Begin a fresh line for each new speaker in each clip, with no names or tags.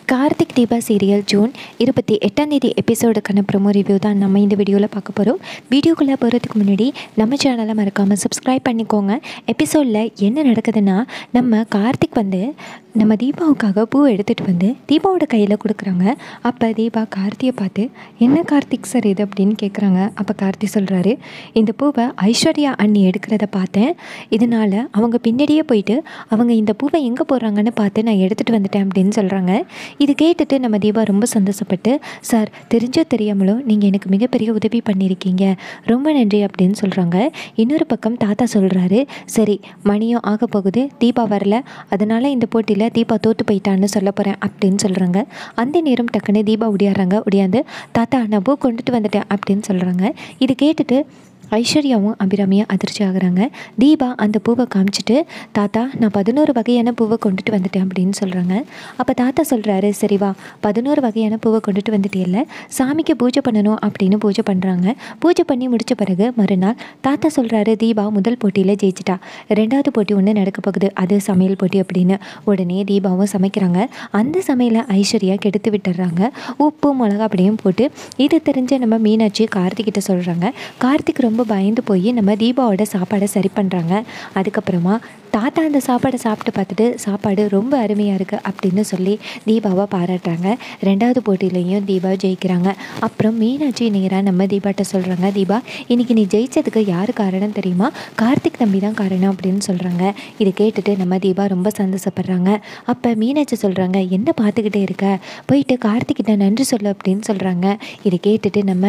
Karthik Deepa serial June இருபத்தி எட்டாம் தேதி எபிசோடுக்கான ப்ரொமோ ரிவ்யூ தான் நம்ம இந்த வீடியோவில் பார்க்க போகிறோம் வீடியோக்குள்ளே போகிறதுக்கு முன்னாடி நம்ம சேனலை மறக்காமல் சப்ஸ்கிரைப் பண்ணிக்கோங்க எபிசோடில் என்ன நடக்குதுன்னா நம்ம கார்த்திக் வந்து நம்ம தீபாவுக்காக பூ எடுத்துகிட்டு வந்து தீபாவோட கையில் கொடுக்குறாங்க அப்போ தீபா கார்த்தியை பார்த்து என்ன கார்த்திக் சார் இது அப்படின்னு கேட்குறாங்க அப்போ கார்த்தி சொல்கிறாரு இந்த பூவை ஐஸ்வர்யா அண்ணி எடுக்கிறத பார்த்தேன் இதனால் அவங்க பின்னாடியே போயிட்டு அவங்க இந்த பூவை எங்கே போடுறாங்கன்னு பார்த்து நான் எடுத்துகிட்டு வந்துட்டேன் அப்படின்னு சொல்கிறாங்க இது கேட்டுட்டு நம்ம தீபா ரொம்ப சந்தோஷப்பட்டு சார் தெரிஞ்சோ தெரியாமலோ நீங்கள் எனக்கு மிகப்பெரிய உதவி பண்ணியிருக்கீங்க ரொம்ப நன்றி அப்படின்னு சொல்கிறாங்க இன்னொரு பக்கம் தாத்தா சொல்கிறாரு சரி மணியும் ஆக போகுது தீபா வரல அதனால் இந்த போட்டியில் தீபா தோற்று போயிட்டான்னு சொல்ல போகிறேன் அப்படின்னு சொல்கிறாங்க அந்த நேரம் டக்குன்னு தீபா ஒடியாடுறாங்க ஒடியாந்து தாத்தா நான் பூ கொண்டுட்டு வந்துட்டேன் அப்படின்னு சொல்கிறாங்க இது கேட்டுட்டு ஐஸ்வர்யாவும் அபிராமியும் அதிர்ச்சி ஆகுறாங்க தீபா அந்த பூவை காமிச்சிட்டு தாத்தா நான் பதினோரு வகையான பூவை கொண்டுட்டு வந்துட்டேன் அப்படின்னு சொல்கிறாங்க அப்போ தாத்தா சொல்கிறாரு சரி வா பதினோரு வகையான பூவை கொண்டுட்டு வந்துட்டியல்ல சாமிக்கு பூஜை பண்ணணும் அப்படின்னு பூஜை பண்ணுறாங்க பூஜை பண்ணி முடித்த பிறகு மறுநாள் தாத்தா சொல்கிறாரு தீபா முதல் போட்டியில் ஜெயிச்சிட்டா ரெண்டாவது போட்டி ஒன்று நடக்க போகுது அது சமையல் போட்டி அப்படின்னு உடனே தீபாவும் சமைக்கிறாங்க அந்த சமையலை ஐஸ்வர்யா கெடுத்து விட்டுறாங்க உப்பு மிளகா அப்படியும் போட்டு இது தெரிஞ்ச நம்ம மீனாட்சி கார்த்திகிட்ட சொல்கிறாங்க கார்த்திக் ரொம்ப பயந்து போய் நம்ம தீபாவோட சாப்பாடை சரி பண்ணுறாங்க அதுக்கப்புறமா தாத்தா அந்த சாப்பாடை சாப்பிட்டு பார்த்துட்டு சாப்பாடு ரொம்ப அருமையாக இருக்குது அப்படின்னு சொல்லி தீபாவை பாராட்டுறாங்க ரெண்டாவது போட்டியிலையும் தீபா ஜெயிக்கிறாங்க அப்புறம் மீனாட்சி நேராக நம்ம தீபாட்ட சொல்கிறாங்க தீபா இன்றைக்கி நீ ஜெயிச்சதுக்கு யார் காரணம் தெரியுமா கார்த்திக் தம்பி தான் காரணம் அப்படின்னு சொல்கிறாங்க இதை கேட்டுட்டு நம்ம தீபா ரொம்ப சந்தோஷப்படுறாங்க அப்போ மீனாட்சி சொல்கிறாங்க என்ன பார்த்துக்கிட்டே இருக்க போயிட்டு கார்த்திக்கிட்ட நன்றி சொல்லு அப்படின்னு சொல்கிறாங்க இதை கேட்டுட்டு நம்ம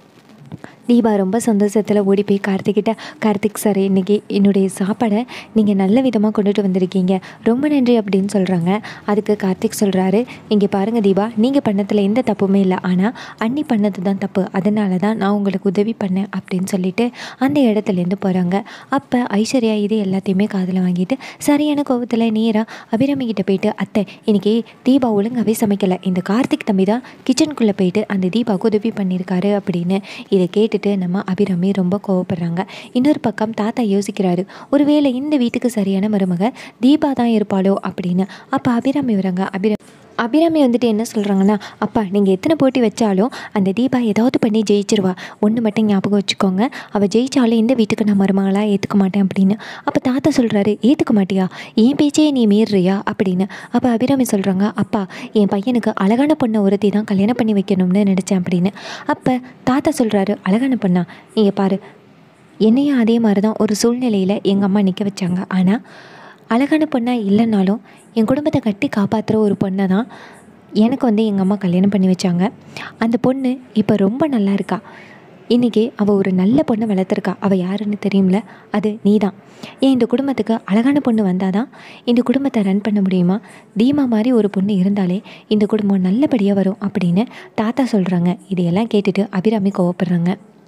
தீபா ரொம்ப சந்தோஷத்தில் ஓடி போய் கார்த்திக்கிட்ட கார்த்திக் சார் இன்றைக்கி என்னுடைய சாப்பாடை நீங்கள் நல்ல விதமாக கொண்டுட்டு வந்திருக்கீங்க ரொம்ப நன்றி அப்படின்னு சொல்கிறாங்க அதுக்கு கார்த்திக் சொல்கிறாரு இங்கே பாருங்கள் தீபா நீங்கள் பண்ணதில் எந்த தப்புமே இல்லை ஆனால் அண்ணி பண்ணது தான் தப்பு அதனால தான் நான் உங்களுக்கு உதவி பண்ணேன் அப்படின்னு சொல்லிட்டு அந்த இடத்துலேருந்து போகிறாங்க அப்போ ஐஸ்வர்யா இது எல்லாத்தையுமே காதில் வாங்கிட்டு சரியான கோவத்தில் நேராக அபிராமி கிட்ட போயிட்டு அத்தை இன்னைக்கு தீபா ஒழுங்காகவே சமைக்கலை இந்த கார்த்திக் தம்பி தான் கிச்சனுக்குள்ளே போயிட்டு அந்த தீபாவுக்கு உதவி பண்ணியிருக்காரு அப்படின்னு இதை கேட்டுட்டு நம்ம அபிராமி ரொம்ப கோவப்படுறாங்க இன்னொரு பக்கம் தாத்தா யோசிக்கிறாரு ஒருவேளை இந்த வீட்டுக்கு சரியான மருமக தீபா தான் இருப்பாளோ அப்படின்னு அப்போ அபிராமி வராங்க அபிரா அபிராமி வந்துட்டு என்ன சொல்கிறாங்கன்னா அப்பா நீங்கள் எத்தனை போட்டி வச்சாலும் அந்த தீபா ஏதாவது பண்ணி ஜெயிச்சிருவா ஒன்று மட்டும் ஞாபகம் வச்சுக்கோங்க அவள் ஜெயிச்சாலும் இந்த வீட்டுக்கு நான் மருமகளாக ஏற்றுக்க மாட்டேன் அப்படின்னு அப்போ தாத்தா சொல்கிறாரு ஏற்றுக்க மாட்டியா என் பேச்சே நீ மீறுறியா அப்படின்னு அப்போ அபிராமி சொல்கிறாங்க அப்பா என் பையனுக்கு அழகான பொண்ணை ஒருத்தி தான் கல்யாணம் பண்ணி வைக்கணும்னு நினச்சேன் அப்படின்னு அப்போ தாத்தா சொல்கிறாரு அழகான பொண்ணா நீங்கள் பாரு என்னையும் அதே மாதிரி தான் ஒரு சூழ்நிலையில் எங்கள் அம்மா நிற்க வச்சாங்க ஆனால் அழகான பொண்ணாக இல்லைனாலும் என் குடும்பத்தை கட்டி காப்பாற்றுற ஒரு பொண்ணை தான் எனக்கு வந்து எங்கள் அம்மா கல்யாணம் பண்ணி வச்சாங்க அந்த பொண்ணு இப்போ ரொம்ப நல்லா இருக்கா இன்றைக்கி அவள் ஒரு நல்ல பொண்ணை வளர்த்துருக்கா அவள் யாருன்னு தெரியும்ல அது நீ தான் ஏன் இந்த குடும்பத்துக்கு அழகான பொண்ணு வந்தால் தான் இந்த குடும்பத்தை ரன் பண்ண முடியுமா தீமா மாதிரி ஒரு பொண்ணு இருந்தாலே இந்த குடும்பம் நல்லபடியாக வரும் அப்படின்னு தாத்தா சொல்கிறாங்க இதையெல்லாம் கேட்டுட்டு அபிராமி கோவப்படுறாங்க